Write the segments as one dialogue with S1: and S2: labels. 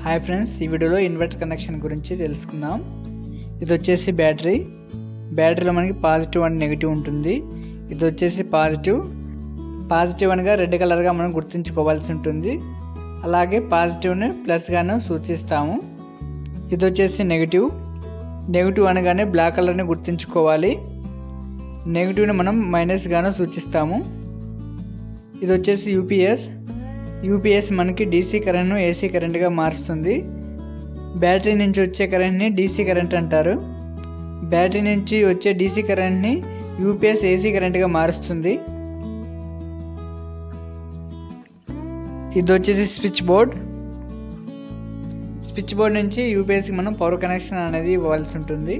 S1: hi friends ఈ వీడియోలో inverter connection గురించి తెలుసుకుందాం ఇది వచ్చేసి బ్యాటరీ బ్యాటరీలో మనకి పాజిటివ్ అండ్ నెగిటివ్ ఉంటుంది ఇది వచ్చేసి పాజిటివ్ పాజిటివ్ అనగా రెడ్ కలర్గా మనం గుర్తుంచుకోవాల్సి ఉంటుంది అలాగే పాజిటివ్ని ప్లస్గాను సూచిస్తాము ఇది వచ్చేసి నెగిటివ్ నెగిటివ్ అనగానే బ్లాక్ కలర్ని గుర్తుంచుకోవాలి నెగిటివ్ని మనం మైనస్గాను సూచిస్తాము ఇది వచ్చేసి యూపీఎస్ యూపీఎస్ మనకి డీసీ కరెంట్ను ఏసీ కరెంట్గా మారుస్తుంది బ్యాటరీ నుంచి వచ్చే కరెంట్ని డీసీ కరెంట్ అంటారు బ్యాటరీ నుంచి వచ్చే డీసీ కరెంట్ని యూపీఎస్ ఏసీ కరెంట్గా మారుస్తుంది ఇది వచ్చేసి స్విచ్ బోర్డ్ స్విచ్ బోర్డ్ నుంచి యూపీఎస్కి మనం పవర్ కనెక్షన్ అనేది ఇవ్వాల్సి ఉంటుంది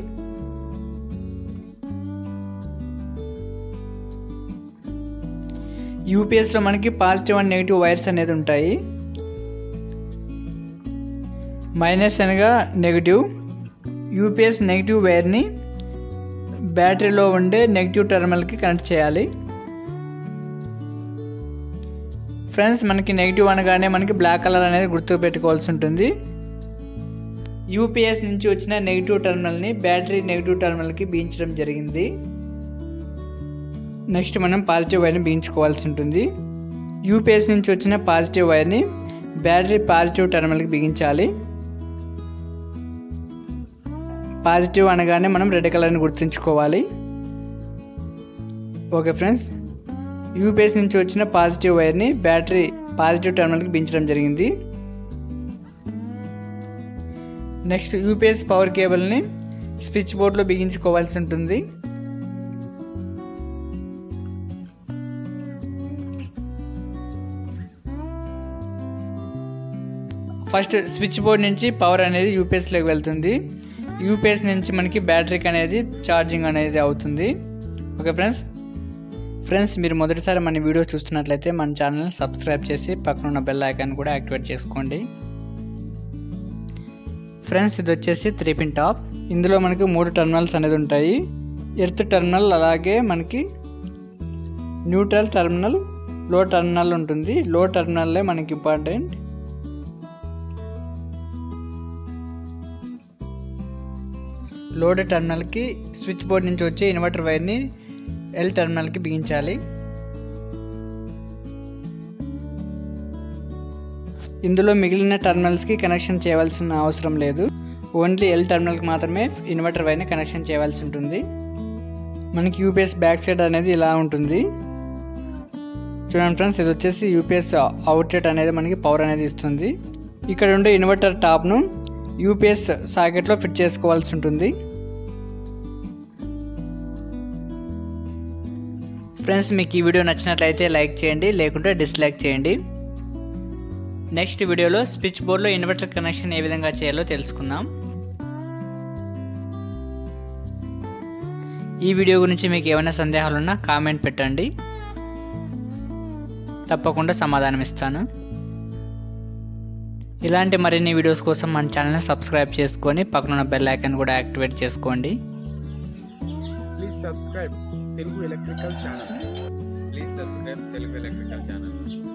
S1: యూపీఎస్లో మనకి పాజిటివ్ అండ్ నెగిటివ్ వైర్స్ అనేది ఉంటాయి మైనస్ అనగా నెగిటివ్ యూపీఎస్ నెగిటివ్ వైర్ని బ్యాటరీలో ఉండే నెగిటివ్ టెర్మినల్కి కనెక్ట్ చేయాలి ఫ్రెండ్స్ మనకి నెగిటివ్ అనగానే మనకి బ్లాక్ కలర్ అనేది గుర్తు పెట్టుకోవాల్సి ఉంటుంది యూపీఎస్ నుంచి వచ్చిన నెగిటివ్ టెర్మినల్ని బ్యాటరీ నెగిటివ్ టెర్మినల్కి బీయించడం జరిగింది నెక్స్ట్ మనం పాజిటివ్ వైర్ని బిగించుకోవాల్సి ఉంటుంది యూపీఎస్ నుంచి వచ్చిన పాజిటివ్ వైర్ని బ్యాటరీ పాజిటివ్ టెర్మినల్కి బిగించాలి పాజిటివ్ అనగానే మనం రెడ్ కలర్ని గుర్తుంచుకోవాలి ఓకే ఫ్రెండ్స్ యూపీఎస్ నుంచి వచ్చిన పాజిటివ్ వైర్ని బ్యాటరీ పాజిటివ్ టెర్మినల్కి బిగించడం జరిగింది నెక్స్ట్ యూపీఎస్ పవర్ కేబుల్ని స్విచ్ బోర్డ్లో బిగించుకోవాల్సి ఉంటుంది ఫస్ట్ స్విచ్ బోర్డ్ నుంచి పవర్ అనేది యూపీఎస్లోకి వెళ్తుంది యూపీఎస్ నుంచి మనకి బ్యాటరీకి అనేది ఛార్జింగ్ అనేది అవుతుంది ఓకే ఫ్రెండ్స్ ఫ్రెండ్స్ మీరు మొదటిసారి మన వీడియో చూస్తున్నట్లయితే మన ఛానల్ని సబ్స్క్రైబ్ చేసి పక్కన ఉన్న బెల్ ఐకాన్ కూడా యాక్టివేట్ చేసుకోండి ఫ్రెండ్స్ ఇది వచ్చేసి త్రీ పిన్ టాప్ ఇందులో మనకి మూడు టర్మినల్స్ అనేది ఉంటాయి ఎర్త్ టర్మినల్ అలాగే మనకి న్యూట్రల్ టర్మినల్ లో టర్మినల్ ఉంటుంది లో టర్మినల్లే మనకి ఇంపార్టెంట్ లోడ్ టర్మినల్కి స్విచ్ బోర్డ్ నుంచి వచ్చే ఇన్వర్టర్ వైర్ని ఎల్ టర్మినల్కి బిగించాలి ఇందులో మిగిలిన టర్మినల్స్కి కనెక్షన్ చేయవలసిన అవసరం లేదు ఓన్లీ ఎల్ టర్మినల్కి మాత్రమే ఇన్వర్టర్ వైర్ని కనెక్షన్ చేయవలసి ఉంటుంది మనకి యూపీఎస్ బ్యాక్ సైడ్ అనేది ఇలా ఉంటుంది చూడండి ఫ్రెండ్స్ ఇది వచ్చేసి యూపీఎస్ అవుట్లెట్ అనేది మనకి పవర్ అనేది ఇస్తుంది ఇక్కడ ఉండే ఇన్వర్టర్ టాప్ను యూపీఎస్ సాకెట్లో ఫిట్ చేసుకోవాల్సి ఉంటుంది ఫ్రెండ్స్ మీకు ఈ వీడియో నచ్చినట్లయితే లైక్ చేయండి లేకుంటే డిస్లైక్ చేయండి నెక్స్ట్ వీడియోలో స్విచ్ బోర్డ్లో ఇన్వర్టర్ కనెక్షన్ ఏ విధంగా చేయాలో తెలుసుకుందాం ఈ వీడియో గురించి మీకు ఏమైనా సందేహాలున్నా కామెంట్ పెట్టండి తప్పకుండా సమాధానం ఇస్తాను ఇలాంటి మరిన్ని వీడియోస్ కోసం మన ఛానల్ని సబ్స్క్రైబ్ చేసుకొని పక్కన బెల్ ఐకాన్ కూడా యాక్టివేట్ చేసుకోండి
S2: please subscribe Telugu electrical channel
S3: please subscribe Telugu electrical channel